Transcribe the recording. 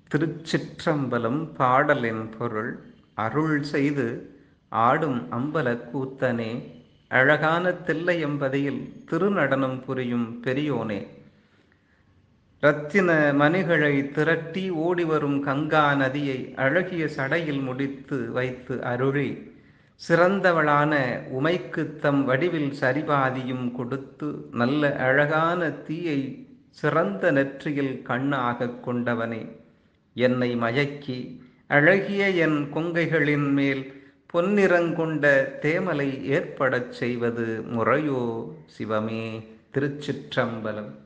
திருச்சிற்றம்பலம் பாடலின் பொருள் அருள் செய்து ஆடும் அம்பல கூத்தனே அழகான தில்லையம்பதியில் திருநடனம் புரியும் பெரியோனே இரத்தின மணிகளை திரட்டி ஓடிவரும் கங்கா நதியை அழகிய சடையில் முடித்து வைத்து அருளி சிறந்தவளான உமைக்கு தம் வடிவில் சரிபாதியும் கொடுத்து நல்ல அழகான தீயை சிறந்த நெற்றியில் கண்ணாக கொண்டவனே என்னை மயக்கி அழகிய என் கொங்கைகளின் மேல் பொன்னிறங்கொண்ட தேமலை ஏற்படச் செய்வது முறையோ சிவமே திருச்சிற்றம்பலம்